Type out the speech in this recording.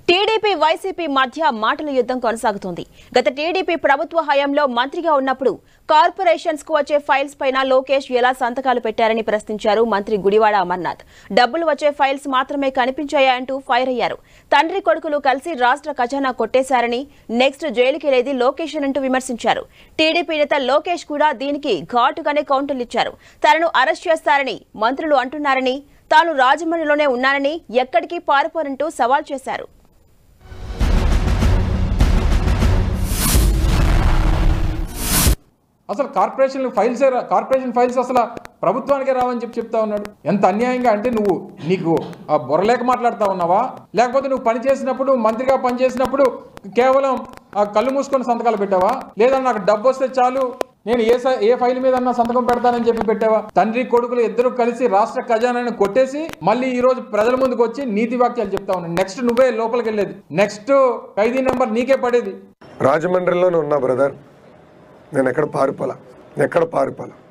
TDP YCP మధ్య మాటల యుద్ధం కొనసాగుతోంది గత టీడీపీ ప్రభుత్వ హయాంలో మంత్రిగా ఉన్నప్పుడు కార్పొరేషన్స్ కు వచ్చే ఫైల్స్ పైన లోకేష్ ఎలా సంతకాలు పెట్టారని ప్రశ్నించారు మంత్రి గుడివాడ అమర్నాథ్ డబ్బులు వచ్చే ఫైల్స్ మాత్రమే కనిపించాయంటూ ఫైర్ అయ్యారు తండ్రి కొడుకులు కలిసి రాష్ట్ర ఖజానా కొట్టేశారని నెక్స్ట్ జైలుకెళ్లేది లోకేష్ అంటూ విమర్శించారు టీడీపీ నేత లోకేష్ కూడా దీనికి ఘాటుగానే కౌంటర్లు ఇచ్చారు తనను అరెస్ట్ చేస్తారని మంత్రులు అంటున్నారని తాను రాజమండ్రిలోనే ఉన్నానని ఎక్కడికి పారిపోరంటూ సవాల్ చేశారు అసలు కార్పొరేషన్ ఫైల్స్ కార్పొరేషన్ ఫైల్స్ అసలు ప్రభుత్వానికే రావని చెప్పి చెప్తా ఉన్నాడు ఎంత అన్యాయంగా అంటే నువ్వు నీకు ఆ బుర్రలేక మాట్లాడుతా ఉన్నావా లేకపోతే నువ్వు పని చేసినప్పుడు మంత్రిగా పని చేసినప్పుడు కేవలం ఆ కళ్ళు మూసుకొని సంతకాలు పెట్టావా లేదా నాకు డబ్బు వస్తే చాలు నేను ఏ స- ఏ ఫైల్ మీద అన్నా సంతకం పెడతానని చెప్పి పెట్టావా తండ్రి కొడుకులు ఇద్దరు కలిసి రాష్ట్ర ఖజానాని కొట్టేసి మళ్ళీ ఈ రోజు ప్రజల ముందుకు వచ్చి నీతి వాక్యాలు చెప్తా ఉన్నాను నెక్స్ట్ నువ్వే లోపలికి వెళ్ళేది నెక్స్ట్ ఖైదీ నెంబర్ నీకే పడేది రాజమండ్రిలోనే ఉన్నా బ్రదర్ నేను ఎక్కడ పారిపోలా ఎక్కడ పారిపోలా